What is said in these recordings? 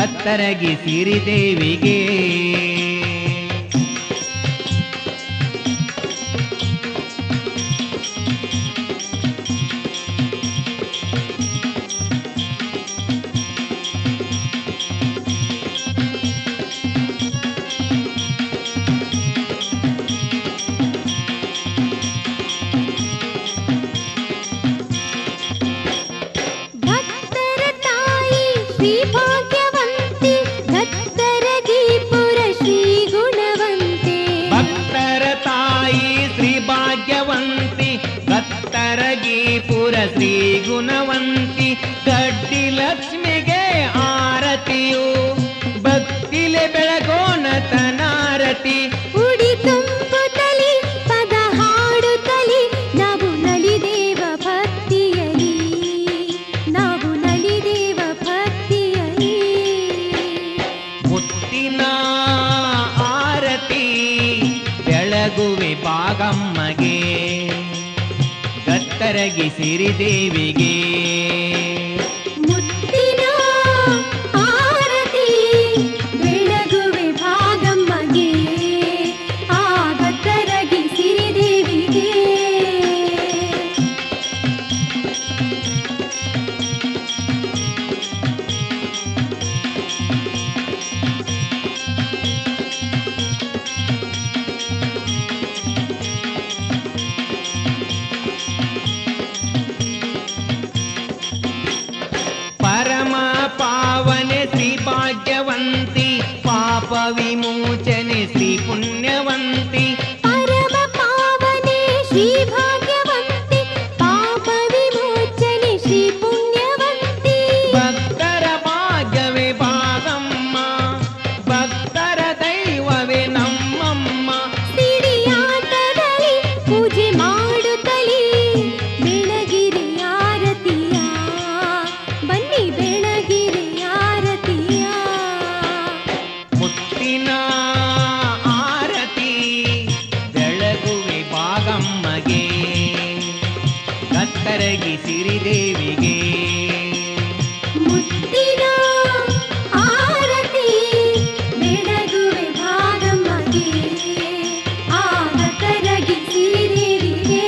ಕತ್ತರಗಿ ಸಿರಿದೇವಿಗೆ ಭಕ್ತರ ತಾಯಿ ಶ್ರೀ ಭಾಗ್ಯವಂತಿ ಭಕ್ತರಗೀಪುರ ಶ್ರೀ ಗುಣವಂತೆ ಭಕ್ತರ ತಾಯಿ ಶ್ರೀ ಭಾಗ್ಯವಂತಿ ಕತ್ತರಗೀಪುರ ಶ್ರೀ ಗುಣವಂತಿ ಗಡ್ಡಿ ಲಕ್ಷ್ಮಿಗೆ ಆರತಿಯು ಭಕ್ತಿಲೆ ಬೆಳಗೋಣ ತನಾರತಿ ಉಡಿ ತುಂಬುತ್ತಲಿ ಪದ ಹಾಡುತ್ತಲಿ ನಾವು ನಲಿದೇವ ಭಕ್ತಿಯಲಿ ನಾವು ನಲಿದೇವ ಭಕ್ತಿಯಲಿ ಮುತ್ತಿನ ಆರತಿ ಬೆಳಗುವೆ ಬಾಗಮ್ಮಗೆ ಕತ್ತರಗಿ ಸಿರಿದೇವಿಗೆ ಮುತ್ತಿನ ಆರತಿ ಬೆಳಗುವೆ ಭಾಗಮ್ಮಗೆ ಆಗತ್ತರಗಿ ಸಿರಿದೇವಿಗೆ ಪರಮ ಪಾವನೆ ಶ್ರೀ ಭಾಗ್ಯವಂತಿ ಪಾಪ ವಿಮೋಚನೆ ಶ್ರೀ ಪುಣ್ಯವಂತಿ ಪರಮ ಪಾವನೆ ಶ್ರೀ ಭಾಗ್ಯವಂತಿ ಪಾಪ ವಿಮೋಚನೆ ಶ್ರೀ ಪುಣ್ಯವಂತಿ ಭಕ್ತರ ಭಾಗ್ಯವೇ ಭಾಗಮ್ಮ ಭಕ್ತರ ದೈವವೇ ನಮ್ಮಮ್ಮ ಸಿರಿಯಾಟದಲ್ಲಿ ಪೂಜೆ ಮಾಡುತ್ತಲಿ ಬೆಳಗಿರಿ ಆರತಿಯ ಬನ್ನಿ ಬೆಳಗಿರಿ ಆರತಿಯ ಮುತ್ತಿನ ಆರತಿ ಬೆಳಗುವೆ ಬಾಗಮ್ಮಗೆ ಕತ್ತರಗಿ ಸಿರಿದೇವಿಗೆ ಮುತ್ತಿನ ಆರತಿ ಬೆಳಗುವೆ ಭಾಗಮ್ಮಗೆ ಆಗ ಕರಗಿ ಸಿರಿದೇವಿಗೆ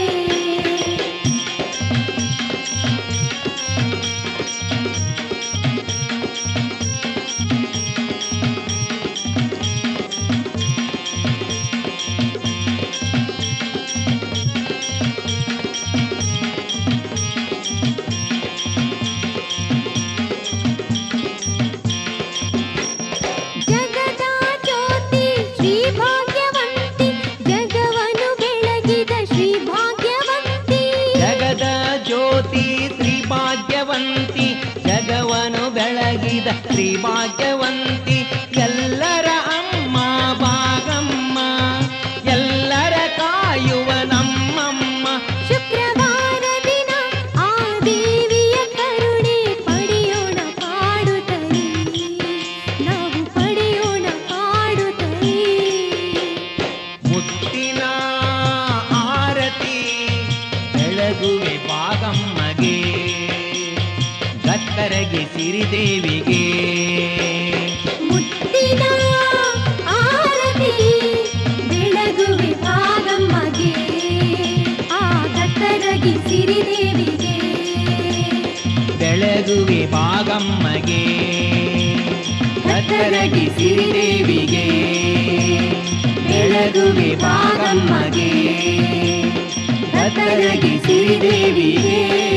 ಜಗದ ಜ್ಯೋತಿ ಶ್ರೀ ಭಾಗ್ಯವಂತಿ ಜಗವನ್ನು ಬೆಳಗಿದ ಶ್ರೀ ಭಾಗ್ಯವಂತಿ ಜಗದ ಜ್ಯೋತಿ ಶ್ರೀ ಭಾಗ್ಯವಂತಿ ಜಗವನು ಬೆಳಗಿದ ಶ್ರೀ ಭಾಗ್ಯವಂತಿ ಎಲ್ಲರ ಅಮ್ಮ ಭಾಗಮ್ಮ ಎಲ್ಲರ ಕಾಯುವ ನಮ್ಮಮ್ಮ ಶುಕ್ರವಾರ ದಿನ ಆ ದೇವಿಯ ಕರುಣೆ ಪಡೆಯೋಣ ಪಾಡುತ್ತಲೇ ನಾವು ಪಡೆಯೋಣ ಪಾಡುತ್ತಲೇ ಮುತ್ತಿನ ಆರತಿ ಬೆಳಗುವೆ ಬಾಗಮ್ಮಗೆ ಗತ್ತರಗೆ ಸಿರಿದೇವಿಗೆ ಮುತ್ತಿನ ಆರತಿ ಬೆಳಗುವೆ ಭಾಗಮ್ಮಗೆ ಆಗ ಕರಗಿ ಸಿರಿದೇವಿಗೆ ಬೆಳಗುವೆ ಬಾಗಮ್ಮಗೆ ಗತ್ತರಗಿ ಸಿರಿದೇವಿಗೆ ಬೆಳಗುವೆ ಬಾಗಮ್ಮಗೆ ಗತ್ತರಗಿ ಸಿರಿದೇವಿಗೆ